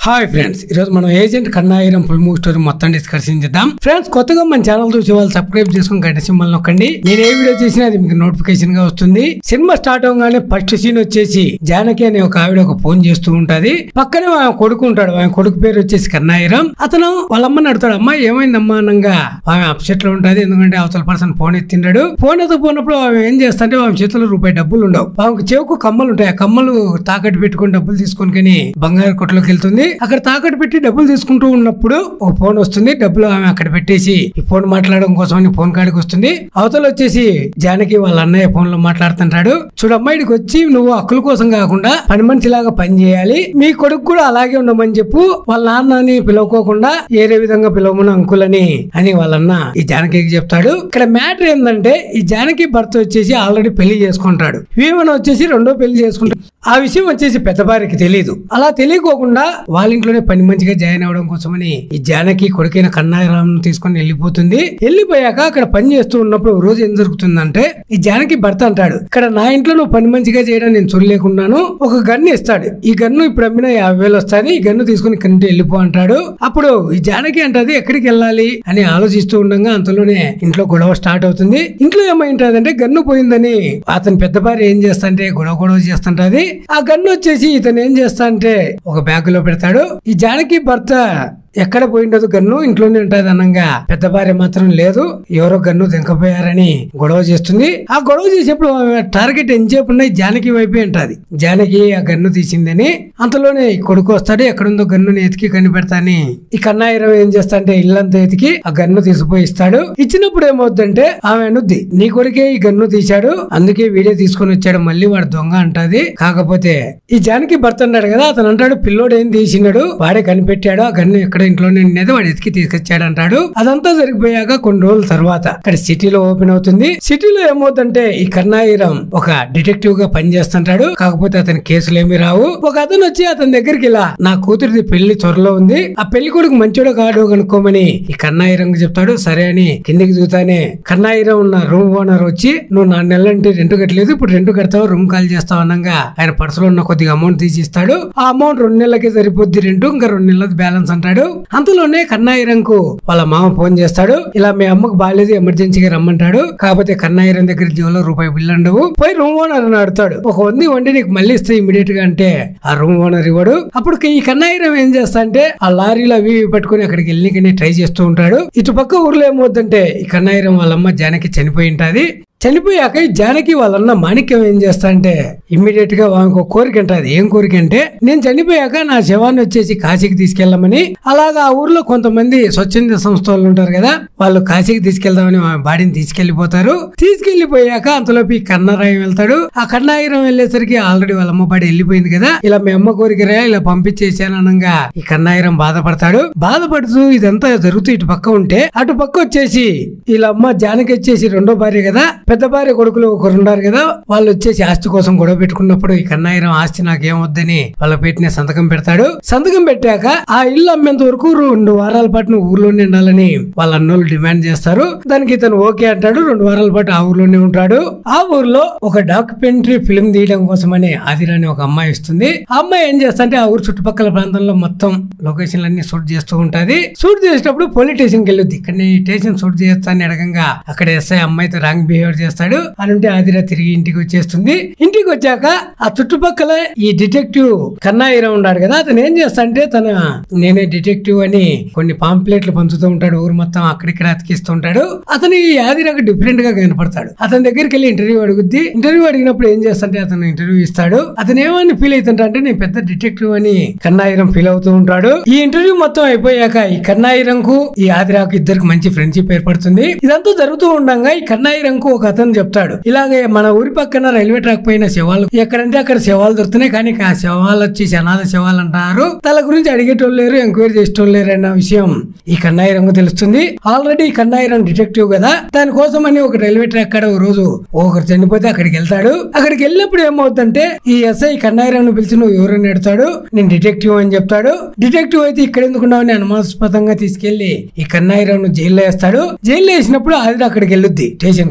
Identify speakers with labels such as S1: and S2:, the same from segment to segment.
S1: hi friends ఈరోజు మనం agent Kannayiram full movie story మొత్తం డిస్కషన్ చేద్దాం ఫ్రెండ్స్ కొత్తగా మన ఛానల్ చూసే వాళ్ళు సబ్స్క్రైబ్ చేసుకుని గంట సింబల్ నొక్కండి నేను ఏ వీడియో చేసినా అది మీకు నోటిఫికేషన్ గా వస్తుంది సినిమా స్టార్ట్ అవగానే ఫస్ట్ సీన్ వచ్చేసి జానకి అనే ఒక ఆవిడ ఒక ఫోన్ చేస్తూ ఉంటది పక్కనే ఆమె కొడుకు ఉంటాడు ఆమె కొడుకు పేరు వచ్చేసి కన్నాయిరం అతను వాళ్ళ అమ్మని అడుగుతాడు అమ్మా ఏమైందమ్మా అనంగా ఆమె అప్సెట్ లో ఉంటది ఎందుకంటే అవతల పర్సన్ ఫోన్ ఎత్తిండాడు ఫోన్ ఎత్తపోయినప్పుడు ఆమె ఏం చేస్తా అంటే ఆమె చేతిలో రూపాయి డబ్బులు ఉండవు ఆమెకు చెవుకు కమ్మలు ఉంటాయి ఆ కమ్మలు తాకట్టు పెట్టుకుని డబ్బులు తీసుకొని కానీ బంగారు కొట్లోకి వెళ్తుంది అక్కడ తాకట్టు పెట్టి డబ్బులు తీసుకుంటూ ఉన్నప్పుడు ఒక ఫోన్ వస్తుంది డబ్బులు ఆమె అక్కడ పెట్టేసి ఈ ఫోన్ మాట్లాడడం కోసం అని ఫోన్ కాడికి వస్తుంది అవతల వచ్చేసి జానకి వాళ్ళ అన్నయ్య ఫోన్ లో మాట్లాడుతుంటాడు చూడు అమ్మాయికి వచ్చి నువ్వు అక్కుల కోసం కాకుండా పని మనిషిలాగా పని చేయాలి మీ కొడుకు కూడా అలాగే ఉండమని చెప్పు వాళ్ళ నాన్నని పిలవకోకుండా ఏరే విధంగా పిలవమని అంకులని అని వాళ్ళన్న ఈ జానకికి చెప్తాడు ఇక్కడ మ్యాటర్ ఏంటంటే ఈ జానకి భర్త వచ్చేసి ఆల్రెడీ పెళ్లి చేసుకుంటాడు వీమన వచ్చేసి రెండో పెళ్లి చేసుకుంటాడు ఆ విషయం వచ్చేసి పెద్ద భార్యకి తెలియదు అలా తెలియకోకుండా వాళ్ళ ఇంట్లోనే పని మంచిగా జాయిన్ అవడం కోసమని ఈ జానకి కొడుకైన కన్నారాం తీసుకొని వెళ్ళిపోతుంది వెళ్ళిపోయాక అక్కడ పని చేస్తూ ఉన్నప్పుడు ఒక రోజు ఏం జరుగుతుందంటే ఈ జానకి భర్త అంటాడు ఇక్కడ నా ఇంట్లో నువ్వు పని మంచిగా చేయడం నేను చూడలేకున్నాను ఒక గన్ను ఇస్తాడు ఈ గన్ను ఇప్పుడు అమ్మిన యాభై వేలు వస్తాయి ఈ గన్ను తీసుకుని ఇక్కడి నుండి వెళ్ళిపో అంటాడు అప్పుడు ఈ జానకి అంటది ఎక్కడికి వెళ్ళాలి అని ఆలోచిస్తూ ఉండగా అంతలోనే ఇంట్లో గొడవ స్టార్ట్ అవుతుంది ఇంట్లో ఏమైంటదంటే గన్ను పోయిందని అతని పెద్ద భార్య ఏం చేస్తా అంటే గొడవ గొడవ చేస్తుంటది ఆ గన్ను వచ్చేసి ఇతను ఏం చేస్తా అంటే ఒక బ్యాగ్ లో పెడతాడు ఈ జానకి భర్త ఎక్కడ పోయిండదు గన్ను ఇంట్లోనే ఉంటది అనంగా పెద్ద భార్య మాత్రం లేదు ఎవరో గన్ను దింకపోయారని గొడవ చేస్తుంది ఆ గొడవ చేసేప్పుడు ఆమె టార్గెట్ ఎంతసేపు ఉన్నాయి జానకి వైపే ఉంటది జానకి ఆ గన్ను తీసిందని అంతలోనే ఈ కొడుకు వస్తాడు ఎక్కడుందో గన్నుని ఎతికి కనిపెడతాని ఈ కన్నాయిరం ఏం చేస్తా అంటే ఇల్లంతా ఎతికి ఆ గన్ను తీసుకుపోయి ఇస్తాడు ఇచ్చినప్పుడు ఏమవుద్దంటే ఆమె అనుద్ది నీ కొడుకే ఈ గన్ను తీశాడు అందుకే వీడియో తీసుకొని వచ్చాడు మళ్ళీ వాడు దొంగ అంటది కాకపోతే ఈ జానకి భర్త అన్నాడు కదా అతను అంటాడు పిల్లోడు ఏం తీసినాడు వాడే కనిపెట్టాడు ఆ గన్ను ఎక్కడ ఇంట్లోనే ఉండేది వాడు ఎతికి తీసుకొచ్చాడు అంటాడు అదంతా జరిగిపోయాక కొన్ని రోజుల తర్వాత అక్కడ సిటీలో ఓపెన్ అవుతుంది సిటీలో ఏమవుతుందంటే ఈ కర్ణాయిరం ఒక డిటెక్టివ్ గా పనిచేస్తుంటాడు కాకపోతే అతని కేసులు ఏమి రావు ఒక అతను వచ్చి అతని దగ్గరికి ఇలా నా కూతురిది పెళ్లి త్వరలో ఉంది ఆ పెళ్లి కొడుకు మంచోడు కాడు కనుక్కోమని ఈ కర్ణాయిరం చెప్తాడు సరే అని కిందికి చూతానే కర్ణాయిరం ఉన్న రూమ్ ఓనర్ వచ్చి నువ్వు నా నెలంటే రెంట్ కట్టలేదు ఇప్పుడు రెంట్ కడతావు రూమ్ కాల్ చేస్తావు అనగా ఆయన పర్సులో ఉన్న కొద్దిగా అమౌంట్ తీసి ఇస్తాడు ఆ అమౌంట్ రెండు నెలలకి సరిపోద్ది రెంట్ ఇంకా రెండు నెలల బ్యాలెన్స్ అంటాడు అంతలోనే కన్నాయిరంకు వాళ్ళ మామ ఫోన్ చేస్తాడు ఇలా మీ అమ్మకు బాగాలేదు ఎమర్జెన్సీగా రమ్మంటాడు కాకపోతే కన్నాయిరం దగ్గర జీవోలో రూపాయి బిల్లు ఉండవు పోయి రూమ్ ఓనర్ అని అడుగుతాడు ఒక వంది వండి నీకు మళ్ళీ ఇస్తే ఇమీడియట్ గా అంటే ఆ రూమ్ ఓనర్ ఇవ్వడు అప్పుడు ఈ కన్నాయిరం ఏం చేస్తా అంటే ఆ లారీలో అవి ఇవి పట్టుకుని అక్కడికి వెళ్ళి ట్రై చేస్తూ ఉంటాడు ఇటు పక్క ఊర్లో ఏమవుతుందంటే ఈ కన్నాయిరం వాళ్ళమ్మ జానకి చనిపోయి ఉంటది చనిపోయాక ఈ జానకి వాళ్ళన్న మాణిక్యం ఏం చేస్తా అంటే ఇమ్మీడియట్ గా వాళ్ళకి ఒక కోరిక అంటది ఏం కోరిక అంటే నేను చనిపోయాక నా శవాన్ని వచ్చేసి కాశీకి తీసుకెళ్ళమని అలాగా ఆ ఊర్లో కొంతమంది స్వచ్ఛంద సంస్థ వాళ్ళు ఉంటారు కదా వాళ్ళు కాశీకి తీసుకెళ్దామని ఆ బాడీని తీసుకెళ్లిపోతారు తీసుకెళ్లిపోయాక అంతలోపు ఈ కన్నరాయం వెళ్తాడు ఆ కన్నాయిరం వెళ్ళేసరికి ఆల్రెడీ వాళ్ళ అమ్మ బాడీ వెళ్ళిపోయింది కదా ఇలా మీ అమ్మ కోరికరా ఇలా పంపించేసాను అనగా ఈ కన్నాయిరం బాధపడతాడు బాధపడుతూ ఇదంతా జరుగుతూ ఇటు పక్క ఉంటే అటు పక్క వచ్చేసి వీళ్ళ అమ్మ జానకి వచ్చేసి రెండో భార్య కదా పెద్ద భార్య కొడుకులు ఒకరు ఉన్నారు కదా వాళ్ళు వచ్చేసి ఆస్తి కోసం గొడవ పెట్టుకున్నప్పుడు ఈ కన్నాయిరం ఆస్తి నాకేమొద్దని వాళ్ళ పెట్టిన సంతకం పెడతాడు సంతకం పెట్టాక ఆ ఇల్లు అమ్మేంత వరకు రెండు వారాల పాటు నువ్వు ఊర్లోనే ఉండాలని వాళ్ళ అన్నోళ్ళు డిమాండ్ చేస్తారు దానికి ఇతను ఓకే అంటాడు రెండు వారాల పాటు ఆ ఊర్లోనే ఉంటాడు ఆ ఊర్లో ఒక డాక్యుమెంటరీ ఫిల్మ్ తీయడం కోసమని ఆదిరాని ఒక అమ్మాయి ఇస్తుంది ఆ అమ్మాయి ఏం చేస్తా అంటే ఆ ఊరు చుట్టుపక్కల ప్రాంతంలో మొత్తం లొకేషన్లు అన్ని షూట్ చేస్తూ ఉంటది షూట్ చేసేటప్పుడు పోలీస్ స్టేషన్ కి వెళ్ళొద్ది ఇక్కడ నేను స్టేషన్ షూట్ చేస్తా అని అడగంగా అక్కడ ఎస్ఐ అమ్మాయితో రాంగ్ బిహేవియర్ చేస్తాడు అనుంటే ఆదిరా తిరిగి ఇంటికి వచ్చేస్తుంది ఇంటికి వచ్చాక ఆ చుట్టుపక్కల ఈ డిటెక్టివ్ కన్నాయిరా ఉన్నాడు కదా అతను ఏం చేస్తా అంటే తన నేనే డిటెక్టివ్ అని కొన్ని పాంప్లెట్లు పంచుతూ ఉంటాడు ఊరు మొత్తం అక్కడిక్కడ అతికిస్తూ ఉంటాడు అతను ఈ ఆదిరాకు డిఫరెంట్ గా కనపడతాడు అతని దగ్గరికి వెళ్ళి ఇంటర్వ్యూ అడుగుద్ది ఇంటర్వ్యూ అడిగినప్పుడు ఏం చేస్తాంటే అతను ఇంటర్వ్యూ ఇస్తాడు అతను ఏమని ఫీల్ అవుతుంటా అంటే నేను పెద్ద డిటెక్టివ్ అని కన్నాయిరం ఫీల్ అవుతూ ఉంటాడు ఈ ఇంటర్వ్యూ మొత్తం అయిపోయాక ఈ కన్నాయిరంకు ఈ ఆదిరాకు ఇద్దరికి మంచి ఫ్రెండ్షిప్ ఏర్పడుతుంది ఇదంతా జరుగుతూ ఉండగా ఈ కన్నాయిరంకు ఒక అతను చెప్తాడు ఇలాగే మన ఊరి పక్కన రైల్వే ట్రాక్ పైన శవాలు ఎక్కడంటే అక్కడ శవాలు దొరుకుతున్నాయి కానీ ఆ శవాలు వచ్చి అనాథ శవాలు అంటారు తల గురించి అడిగేటోళ్ళు లేరు ఎంక్వైరీ చేసేటోళ్ళు లేరు అన్న విషయం ఈ కన్నాయిరంకు తెలుస్తుంది ఆల్రెడీ ఈ కన్నాయిరం డిటెక్టివ్ కదా దానికోసం అని ఒక రైల్వే ట్రాక్ కాడ ఒక రోజు ఒకరు చనిపోతే అక్కడికి వెళ్తాడు అక్కడికి వెళ్ళినప్పుడు ఏమవుతుందంటే ఈ ఎస్ఐ కన్నాయిరం పిలిచి నువ్వు ఎవరని ఎడతాడు నేను డిటెక్టివ్ అని చెప్తాడు డిటెక్టివ్ అయితే ఇక్కడ ఎందుకున్నావు అని అనుమానాస్పదంగా తీసుకెళ్లి ఈ కన్నాయిరం జైల్లో వేస్తాడు జైల్లో వేసినప్పుడు ఆదిర అక్కడికి వెళ్ళొద్ది స్టేషన్ కు ఎస్ఐ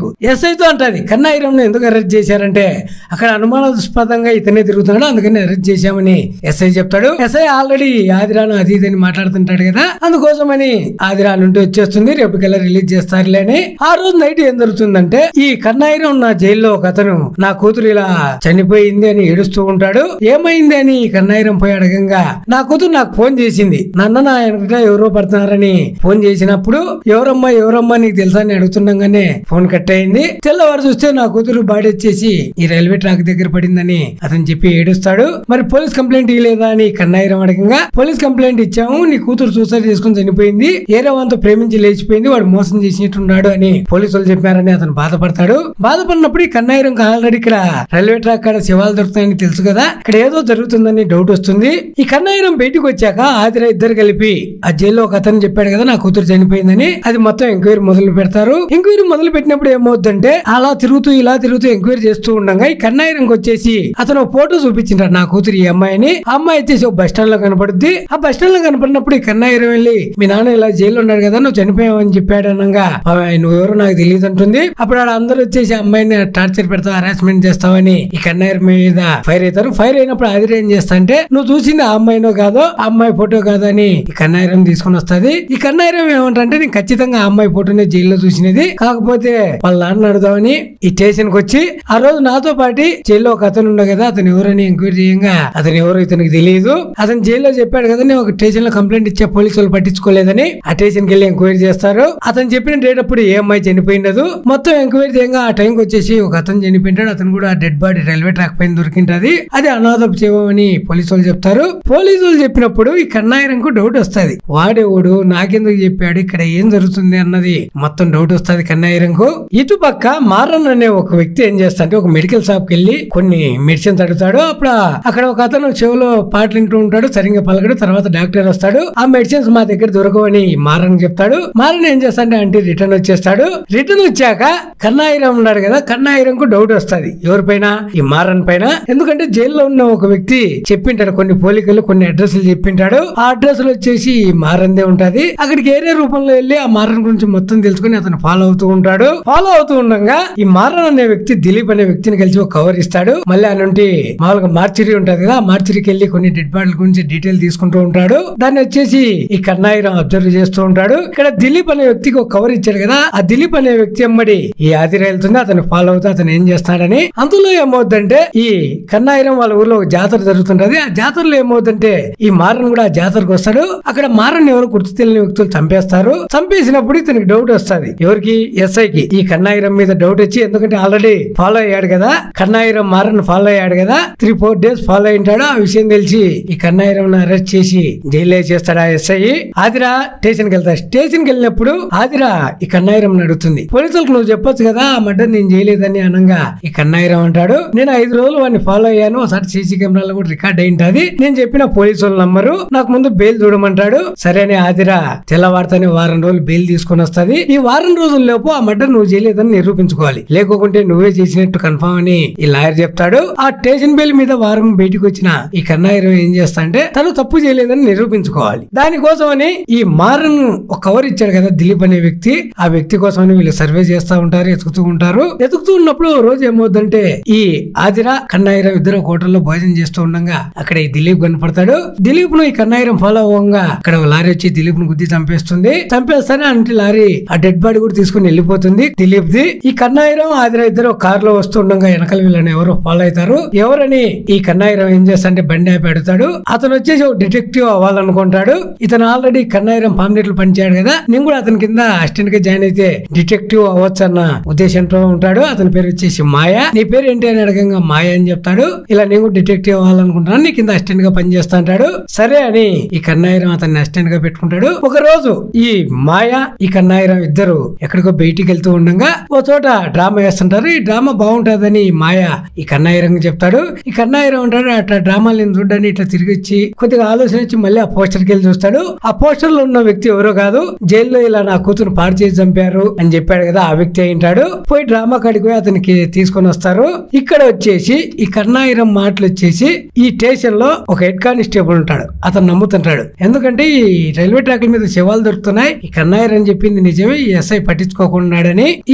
S1: ఎస్ఐతో అంటది కన్నాయిరంను ఎందుకు అరెస్ట్ చేశారంటే అక్కడ అనుమానాస్పదంగా ఇతనే తిరుగుతున్నాడు అందుకని అరెస్ట్ చేశామని ఎస్ఐ చెప్తాడు ఎస్ఐ ఆల్రెడీ ఆదిరాను అది ఇది అని మాట్లాడుతుంటాడు కదా అందుకోసమని ఆదిరా నుండి వచ్చేస్తుంది రేపు కల్లా రిలీజ్ చేస్తారులే అని ఆ రోజు నైట్ ఏం జరుగుతుందంటే ఈ కన్నాయిరం నా జైల్లో ఒక అతను నా కూతురు ఇలా చనిపోయింది అని ఏడుస్తూ ఉంటాడు ఏమైంది అని ఈ కన్నాయిరం పోయి అడగంగా నా కూతురు నాకు ఫోన్ చేసింది నన్న నా వెనక ఎవరో పడుతున్నారని ఫోన్ చేసినప్పుడు ఎవరమ్మా ఎవరమ్మా నీకు తెలుసా అని అడుగుతుండగానే ఫోన్ కట్ అయింది తెల్లవారు చూస్తే నా కూతురు బాడీ వచ్చేసి ఈ రైల్వే ట్రాక్ దగ్గర పడిందని అతను చెప్పి ఏడుస్తాడు మరి పోలీస్ కంప్లైంట్ ఇవ్వలేదా అని కన్నాయిరం అడగంగా పోలీస్ కంప్లైంట్ ఇచ్చాము నీ కూతురు సూసైడ్ చేసుకుని చనిపోయింది ఏరే వంతో ప్రేమించి లేచిపోయింది వాడు మోసం చేసినట్టున్నాడు అని పోలీసులు చెప్పారని అతను బాధపడతాడు బాధపడినప్పుడు ఈ కన్నాయిరంకి ఆల్రెడీ ఇక్కడ రైల్వే ట్రాక్ కాడ శివాలు దొరుకుతాయని తెలుసు కదా ఇక్కడ ఏదో జరుగుతుందని డౌట్ వస్తుంది ఈ కన్నాయిరం బయటికి వచ్చాక ఆదిరా ఇద్దరు కలిపి ఆ జైల్లో ఒక అతను చెప్పాడు కదా నా కూతురు చనిపోయిందని అది మొత్తం ఎంక్వైరీ మొదలు పెడతారు ఎంక్వైరీ మొదలు పెట్టినప్పుడు ఏమవుతుందంటే అలా తిరుగుతూ ఇలా తిరుగుతూ ఎంక్వైరీ చేస్తూ ఉండగా ఈ కన్నాయిరంకి వచ్చేసి అతను ఫోటో చూపించింటాడు నా కూతురు ఈ అమ్మాయిని ఆ అమ్మాయి వచ్చేసి ఒక బస్ స్టాండ్ లో కనపడుద్ది ఆ బస్ స్టాండ్ లో కనపడినప్పుడు ఈ కన్నాయిరం వెళ్ళి మీ నాన్న ఇలా జైల్లో ఉన్నాడు కదా నువ్వు చనిపోయావని చెప్పాడు అనగా నువ్వు ఎవరో నాకు తెలియదు అంటుంది అప్పుడు ఆడ అందరూ వచ్చేసి ఆ అమ్మాయిని టార్చర్ పెడతావు హరాస్మెంట్ చేస్తావని ఈ కన్నయ్య మీద ఫైర్ అవుతారు ఫైర్ అయినప్పుడు ఆదిర ఏం చేస్తా అంటే నువ్వు చూసింది ఆ అమ్మాయినో కాదో ఆ అమ్మాయి ఫోటో కాదని ఈ కన్నాయిరం తీసుకొని వస్తుంది ఈ కన్నాయిరం ఏమంటే నేను ఖచ్చితంగా ఆ అమ్మాయి ఫోటోనే జైల్లో చూసినది కాకపోతే వాళ్ళ నాన్న అడుగుదామని ఈ స్టేషన్ కి వచ్చి ఆ రోజు నాతో పాటు జైల్లో ఒక అతను ఉండే కదా అతను ఎవరని ఎంక్వైరీ చేయంగా అతను ఎవరో ఇతనికి తెలియదు అతను జైల్లో చెప్పాడు కదా నేను ఒక స్టేషన్ లో కంప్లైంట్ ఇచ్చే పోలీసు వాళ్ళు పట్టించుకోలేదని ఆ స్టేషన్ కి వెళ్ళి ఎంక్వైరీ చేస్తారు అతను చెప్పిన డేట్ అప్పుడు ఏ అమ్మాయి చనిపోయినదు మొత్తం ఎంక్వైరీ చేయంగా ఆ టైంకి వచ్చేసి ఒక అతను చనిపోయింటాడు అతను కూడా డెడ్ బాడీ రైల్వే ట్రాక్ పైన దొరికింటది అది అనాథపు చేయమని పోలీసు వాళ్ళు చెప్తారు పోలీసు వాళ్ళు చెప్పినప్పుడు ఈ కన్నాయిరంకు డౌట్ వస్తుంది వాడేవాడు నాకెందుకు చెప్పాడు ఇక్కడ ఏం జరుగుతుంది అన్నది మొత్తం డౌట్ వస్తుంది కన్నాయిరంకు ఇటు పక్క మారన్ అనే ఒక వ్యక్తి ఏం చేస్తాడంటే ఒక మెడికల్ షాప్ కి వెళ్ళి కొన్ని మెడిసిన్స్ అడుగుతాడు అప్పుడు అక్కడ ఒక అతను చెవిలో పాటలు వింటూ ఉంటాడు సరిగ్గా పలకడు తర్వాత డాక్టర్ వస్తాడు ఆ మెడిసిన్స్ మా దగ్గర దొరకవని మారన్ చెప్తాడు మారన్ ఏం చేస్తాడంటే అంటే రిటర్న్ వచ్చేస్తాడు రిటర్న్ వచ్చాక కన్నాయిరం ఉన్నాడు కదా కన్నాయిరంకు డౌట్ వస్తుంది ఎవరిపైన ఈ మారన్ పైన ఎందుకంటే జైల్లో ఉన్న ఒక వ్యక్తి చెప్పింటాడు కొన్ని పోలికలు కొన్ని అడ్రస్లు చెప్పింటాడు ఆ అడ్రస్ వచ్చేసి ఈ మారందే ఉంటది అక్కడికి ఏరే రూపంలో వెళ్ళి ఆ మారన్ గురించి మొత్తం తెలుసుకుని అతను ఫాలో అవుతూ ఉంటాడు ఫాలో అవుతూ ఉండగా ఈ మారన్ అనే వ్యక్తి దిలీప్ అనే వ్యక్తిని కలిసి ఒక కవర్ ఇస్తాడు మళ్ళీ ఆ నుండి మామూలుగా మార్చిరి ఉంటది కదా ఆ మార్చిరికి వెళ్ళి కొన్ని డెడ్ బాడీల గురించి డీటెయిల్ తీసుకుంటూ ఉంటాడు దాన్ని వచ్చేసి ఈ కన్నాయిరం అబ్జర్వ్ చేస్తూ ఉంటాడు ఇక్కడ దిలీప్ అనే వ్యక్తికి ఒక కవర్ ఇచ్చాడు కదా ఆ దిలీప్ అనే వ్యక్తి అమ్మడి ఈ ఆదిర వెళ్తుంది అతను ఫాలో అవుతూ అతను ఏం చేస్తాడని అందులో ఏమవుద్దంటే ఈ కన్నాయిరం వాళ్ళ ఊర్లో ఒక జాతర జరుగుతుంటది ఆ జాతరలో ఏమవుతుందంటే ఈ మారన్ కూడా ఆ జాతరకు వస్తాడు అక్కడ మారన్ ఎవరు గుర్తు తెలియని వ్యక్తులు చంపేస్తారు చంపేసినప్పుడు ఇతనికి డౌట్ వస్తుంది ఎవరికి ఎస్ఐకి ఈ కన్నాయిరం మీద డౌట్ వచ్చి ఎందుకంటే ఆల్రెడీ ఫాలో అయ్యాడు కదా కన్నాయిరం మారన్ ఫాలో అయ్యాడు కదా త్రీ ఫోర్ డేస్ ఫాలో అయింటాడు ఆ విషయం తెలిసి ఈ కన్నాయిరం అరెస్ట్ చేసి జైల్లో చేస్తాడు ఆ ఎస్ఐ ఆదిరా స్టేషన్ కి వెళ్తాడు స్టేషన్ కి వెళ్ళినప్పుడు ఆదిరా ఈ కన్నాయిరం అడుగుతుంది పోలీసులకు నువ్వు చెప్పొచ్చు కదా ఆ మర్డర్ నేను చేయలేదని అనగా ఈ కన్నాయిరం అంటాడు నేను ఐదు రోజులు వాడిని ఫాలో అయ్యాను ఒకసారి సీసీ కెమెరాలో కూడా రికార్డ్ అయింటది నేను చెప్పిన పోలీసు వాళ్ళ నంబరు నాకు ముందు బెయిల్ చూడమంటాడు సరే అని ఆదిరా తెల్లవారితోనే వారం రోజులు బెయిల్ తీసుకొని వస్తది ఈ వారం రోజుల లోపు ఆ మర్డర్ నువ్వు చేయలేదని నిరూపించుకోవాలి లేకుంటే నువ్వే చేసినట్టు కన్ఫర్మ్ అని ఈ లాయర్ చెప్తాడు ఆ స్టేషన్ బెయిల్ మీద వారం బయటికి వచ్చిన ఈ కన్నాయిరం ఏం చేస్తా అంటే తను తప్పు చేయలేదని నిరూపించుకోవాలి దానికోసమని ఈ మారన్ ఒక కవర్ ఇచ్చాడు కదా దిలీప్ అనే వ్యక్తి ఆ వ్యక్తి కోసమని వీళ్ళు సర్వే చేస్తా ఉంటారు ఎతుకుతూ ఉంటారు ఎతుకుతూ ఉన్నప్పుడు ఓ రోజు ఏమవుతుందంటే ఈ ఆదిరా కన్నాయిరం ఇద్దరు ఒక హోటల్లో భోజనం చేస్తూ ఉండగా అక్కడ ఈ దిలీప్ కనపడతాడు దిలీప్ ను ఈ కన్నాయిరం ఫాలో అవ్వగా అక్కడ ఒక లారీ వచ్చి దిలీప్ ను గుద్ది చంపేస్తుంది చంపేస్తానే అంటే లారీ ఆ డెడ్ బాడీ కూడా తీసుకుని వెళ్ళిపోతుంది దిలీప్ ది ఈ కన్నాయిరం ఆదిరా ఇద్దరు కార్ లో వస్తుండగా వెనకాల వీళ్ళని ఎవరో ఫాలో అవుతారు ఎవరని ఈ కన్నాయిరం ఏం చేస్తాడంటే బండి ఆపి అడుగుతాడు అతను వచ్చేసి ఒక డిటెక్టివ్ అవ్వాలనుకుంటాడు ఇతను ఆల్రెడీ కన్నాయిరం పాంప్లెట్లు పనిచేయడు కదా నేను కూడా అతని కింద అసిస్టెంట్ గా జాయిన్ అయితే డిటెక్టివ్ అవ్వచ్చు అన్న ఉద్దేశంతో ఉంటాడు అతని పేరు వచ్చేసి మాయ నీ పేరు ఏంటి అని అడగంగా మాయ అని చెప్తాడు ఇలా నేను కూడా డిటెక్టివ్ అవ్వాలనుకుంటున్నాను నీ కింద అసిస్టెంట్ గా పనిచేస్తా అంటాడు సరే అని ఈ కన్నాయిరం అతన్ని అసిస్టెంట్ గా పెట్టుకుంటాడు ఒక రోజు ఈ మాయ ఈ కన్నాయిరం ఇద్దరు ఎక్కడికో బయటికి వెళ్తూ ఉండగా ఓ చోట డ్రామా వేస్తుంటారు ఈ డ్రామా బాగుంటదని మాయ ఈ కన్నాయిరం చెప్తాడు ఈ కన్నాయిరం ఉంటాడు అట్లా డ్రామాలను చూడడానికి ఇట్లా తిరిగి వచ్చి కొద్దిగా ఆలోచన వచ్చి మళ్ళీ ఆ పోస్టర్ కి వెళ్ళి చూస్తాడు ఆ పోస్టర్ లో ఉన్న వ్యక్తి ఎవరో కాదు జైల్లో ఇలా నా కూతురు పాడు చేసి చంపారు అని చెప్పాడు కదా ఆ వ్యక్తి అయింటాడు పోయి డ్రామా కాడికి పోయి అతనికి తీసుకొని వస్తారు ఇక్కడ వచ్చేసి ఈ కన్నాయిరం మాటలు వచ్చేసి ఈ స్టేషన్ లో ఒక హెడ్ కానిస్టేబుల్ ఉంటాడు అతను నమ్ముతుంటాడు ఎందుకంటే ఈ రైల్వే ట్రాక్ల మీద శవాలు దొరుకుతున్నాయి ఈ కన్నాయిరం చెప్పింది నిజమే ఈ ఎస్ఐ పట్టించుకోకున్నాడని ఈ కన్నా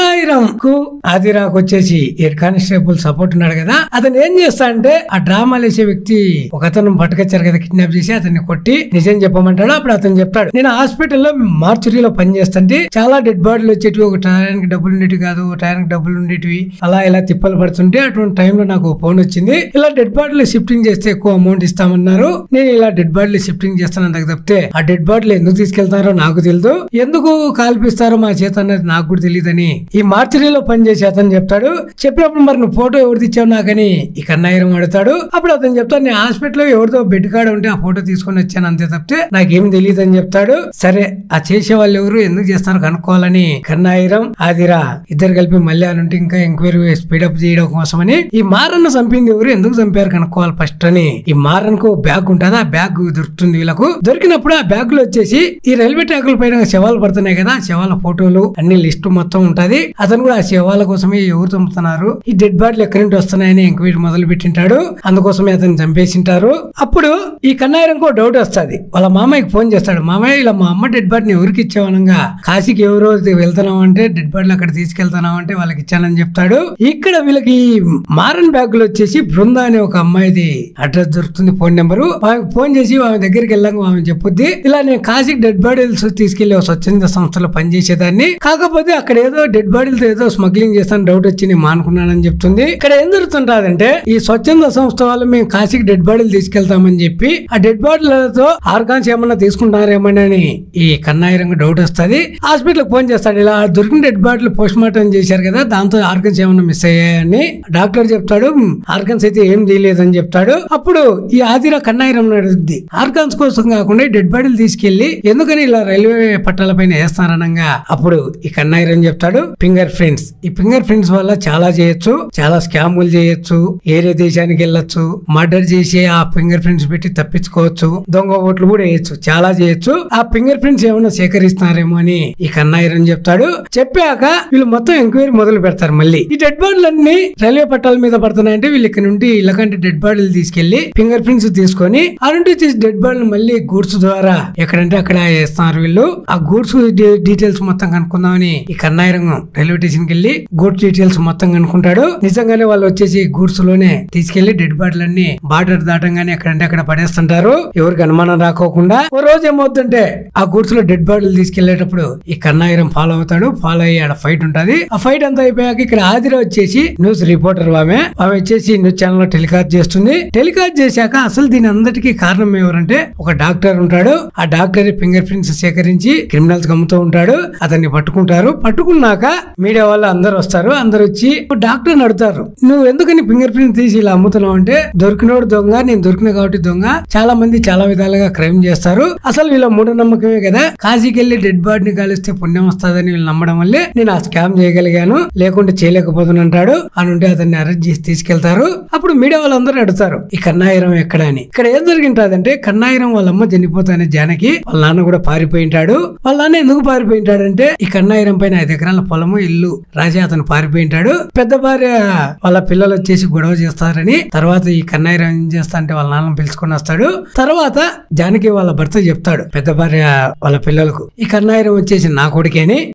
S1: కన్నాయిరం కు ఆదిరాకు వచ్చేసి హెడ్ కానిస్టేబుల్ సపోర్ట్ ఉన్నాడు కదా అతను ఏం చేస్తా అంటే ఆ డ్రామాలు వేసే వ్యక్తి ఒక అతను పట్టుకొచ్చారు కదా కిడ్నాప్ చేసి అతన్ని కొట్టి నిజం చెప్పమంటాడు అప్పుడు అతను చెప్తాడు నేను హాస్పిటల్లో మార్చురీలో పని చేస్తుంటే చాలా డెడ్ బాడీలు వచ్చేటివి ఒక టయానికి డబ్బులు ఉండేటివి కాదు ఒక టయానికి డబ్బులు ఉండేటివి అలా ఇలా తిప్పలు పడుతుంటే అటువంటి టైంలో నాకు ఫోన్ వచ్చింది ఇలా డెడ్ బాడీలు షిఫ్టింగ్ చేస్తే ఎక్కువ అమౌంట్ ఇస్తామన్నారు నేను ఇలా డెడ్ బాడీలు షిఫ్టింగ్ చేస్తాను అంతకు తప్పితే ఆ డెడ్ బాడీలు ఎందుకు తీసుకెళ్తారో నాకు తెలియదు ఎందుకు కాల్పిస్తారో మా చేత అనేది నాకు కూడా తెలియదని ఈ మార్చరీలో పనిచేసి అతను చెప్తాడు చెప్పినప్పుడు మరి నువ్వు ఫోటో ఎవరు తెచ్చావు నాకని ఈ కన్నాయిరం అడుగుతాడు అప్పుడు అతను చెప్తాడు నేను హాస్పిటల్లో ఎవరితో బెడ్ కాడ ఉంటే ఆ ఫోటో తీసుకొని వచ్చాను అంతే తప్పితే నాకేం తెలియదు అని చెప్తాడు సరే ఆ చేసే వాళ్ళు ఎవరు ఎందుకు చేస్తారో కనుక్కోవాలని కన్నాయిరం ఆదిరా ఇద్దరు కలిపి మళ్ళీ అనుంటే ఇంకా ఎంక్వైరీ స్పీడప్ చేయడం కోసమని ఈ మారన్న చంపింది ఎవరు ఎందుకు చంపారు కనుక్కోవాలి ఫస్ట్ అని ఈ మారన్కు బ్యాగ్ ఉంటుంది ఆ బ్యాగ్ దొరుకుతుంది వీళ్ళకు దొరికినప్పుడు ఆ బ్యాగ్ లో వచ్చేసి ఈ రైల్వే ట్రాకుల పైన శవాలు పడుతున్నాయి కదా ఆ శవాల ఫోటోలు అన్ని లిస్ట్ మొత్తం ఉంటది అతను కూడా ఆ శవాల కోసమే ఎవరు చంపుతున్నారు ఈ డెడ్ బాడీలు ఎక్కడి నుంచి వస్తున్నాయని ఎంక్వైరీ మొదలు పెట్టింటాడు అందుకోసమే అతను చంపేసింటారు అప్పుడు ఈ కన్నాయిరంకు డౌట్ వస్తుంది వాళ్ళ మామయ్యకి ఫోన్ చేస్తాడు మామయ్య ఇలా మా అమ్మ డెడ్ బాడీని ఎవరికి ఇచ్చావనంగా కాశీకి ఎవరో వెళ్తున్నాం అంటే డెడ్ బాడీలు అక్కడ తీసుకెళ్తున్నాం అంటే వాళ్ళకి ఇచ్చానని చెప్తాడు ఇక్కడ వీళ్ళకి మారన్ బ్యాగ్ లో వచ్చేసి బృంద అనే ఒక అమ్మాయిది అడ్రస్ దొరుకుతుంది ఫోన్ నెంబరు ఆమెకు ఫోన్ చేసి ఆమె దగ్గరికి వెళ్ళాక ఆమె చెప్పుద్ది ఇలా నేను కాశీకి డెడ్ బాడీలు తీసుకెళ్లి ఒక స్వచ్ఛంద సంస్థలో పనిచేసేదాన్ని కాకపోతే అక్కడ ఏదో డెడ్ బాడీలతో ఏదో స్మగ్లింగ్ చేస్తాను డౌట్ వచ్చి నేను మానుకున్నానని చెప్తుంది ఇక్కడ ఏం జరుగుతుంటాదంటే ఈ స్వచ్ఛంద సంస్థ వాళ్ళు మేము కాశీకి డెడ్ బాడీలు తీసుకెళ్తామని చెప్పి ఆ డెడ్ బాడీలతో ఆర్గాన్స్ ఏమన్నా తీసుకుంటారేమని అని ఈ కన్నాయిరంగా డౌట్ వస్తుంది హాస్పిటల్ ఫోన్ చేస్తాడు ఇలా దొరికిన డెడ్ బాడీలు పోస్ట్ మార్టం చేశారు కదా దాంతో ఆర్గన్స్ ఏమన్నా మిస్ అయ్యాయని డాక్టర్ చెప్తాడు ఆర్గన్స్ అయితే ఏం చేయలేదని చెప్తాడు అప్పుడు ఈ ఆదిర కన్నాయిరం అడుగుద్ది ఆర్గన్స్ కోసం కాకుండా డెడ్ బాడీలు తీసుకెళ్లి ఎందుకని ఇలా రైల్వే పట్టాల పైన వేస్తారనగా అప్పుడు ఈ కన్నాయిరం చెప్తాడు ఫింగర్ ప్రింట్స్ ఈ ఫింగర్ ప్రింట్స్ వల్ల చాలా చేయొచ్చు చాలా స్కాములు చేయొచ్చు ఏరే దేశానికి వెళ్ళొచ్చు మర్డర్ చేసి ఆ ఫింగర్ ప్రింట్స్ పెట్టి తప్పించుకోవచ్చు దొంగ ఓట్లు కూడా వేయచ్చు చాలా చేయొచ్చు ఆ ఫింగర్ ప్రింట్స్ ఏమైనా సేకరిస్తున్నారేమో అని ఈ కన్నాయిరం చెప్తాడు చెప్పాక వీళ్ళు మొత్తం ఎంక్వైరీ మొదలు పెడతారు మళ్ళీ ఈ డెడ్ బాడీలన్నీ రైల్వే పట్టాల మీద పడుతున్నాయంటే వీళ్ళు ఇక్కడ నుండి ఇళ్ళకంటే డెడ్ బాడీలు తీసుకెళ్లి ఫింగర్ ప్రింట్స్ తీసుకొని ఆ నుండి తీసి డెడ్ బాడీలు మళ్ళీ గూడ్స్ ద్వారా ఎక్కడంటే అక్కడ వేస్తున్నారు వీళ్ళు ఆ గూడ్స్ డీటెయిల్స్ మొత్తం కనుక్కుందామని ఈ కన్నాయిరం రైల్వే స్టేషన్ కి వెళ్ళి గూడ్స్ డీటెయిల్స్ మొత్తం కనుక్కుంటాడు నిజంగానే వాళ్ళు వచ్చేసి గూడ్స్ లోనే తీసుకెళ్లి డెడ్ బాడీలన్నీ బార్డర్ దాటంగానే ఎక్కడంటే అక్కడ పడేస్తుంటారు ఎవరికి అనుమానం రాకోకుండా ఓ రోజు ఏమవుతుంటే ఆ గూడ్స్ లో డెడ్ బాడీలు తీసుకెళ్లేటప్పుడు ఈ కన్నాయిరం ఫాలో అవుతాడు ఫాలో అయ్యి ఆడ ఫైట్ ఉంటది ఆ ఫైట్ అంతా అయిపోయాక ఇక్కడ ఆదిర వచ్చేసి న్యూస్ రిపోర్టర్ ఆమె ఆమె వచ్చేసి న్యూస్ ఛానల్ లో టెలికాస్ట్ చేస్తుంది టెలికాస్ట్ చేశాక అసలు దీని అందరికీ కారణం ఎవరంటే ఒక డాక్టర్ ఉంటాడు ఆ డాక్టర్ ఫింగర్ ప్రింట్స్ సేకరించి క్రిమినల్స్ అమ్ముతూ ఉంటాడు అతన్ని పట్టుకుంటారు పట్టుకున్నాక మీడియా వాళ్ళు అందరు వస్తారు అందరు వచ్చి డాక్టర్ అడుగుతారు నువ్వు ఎందుకని ఫింగర్ ప్రింట్ తీసి ఇలా అమ్ముతున్నావు అంటే దొరికినోడు దొంగ నేను దొరికిన కాబట్టి దొంగ చాలా మంది చాలా విధాలుగా క్రైమ్ చేస్తారు అసలు వీళ్ళ మూఢనమ్మకమే కదా కాశీకి వెళ్ళి డెడ్ బాడీని కాలిస్తే పుణ్యం వస్తుందని వీళ్ళు నమ్మడం వల్లే నేను ఆ స్కామ్ చేయగలిగాను లేకుంటే చేయలేకపోతున్నాను అంటాడు అనుంటే అతన్ని అరెస్ట్ చేసి తీసుకెళ్తారు అప్పుడు మీడియా వాళ్ళందరూ అడుగుతారు ఈ కన్నాయిరం ఎక్కడ అని ఇక్కడ ఏం జరిగింటాదంటే కన్నాయిరం వాళ్ళ అమ్మ చనిపోతానే జానకి వాళ్ళ నాన్న కూడా పారిపోయి ఉంటాడు వాళ్ళ నాన్న ఎందుకు పారిపోయి ఉంటాడంటే ఈ కన్నాయిరం పైన ఐదు ఎకరాల పొలము ఇల్లు రాజా అతను పారిపోయి ఉంటాడు పెద్ద భార్య వాళ్ళ పిల్లలు వచ్చేసి గొడవ చేస్తారని తర్వాత ఈ కన్నాయిరం ఏం చేస్తా అంటే వాళ్ళ నాన్న పిలుచుకొని వస్తాడు తర్వాత జానకి వాళ్ళ భర్త చెప్తాడు పెద్ద భార్య వాళ్ళ పిల్లలకు ఈ కన్నాయిరం వచ్చేసి నా కొడుకే అని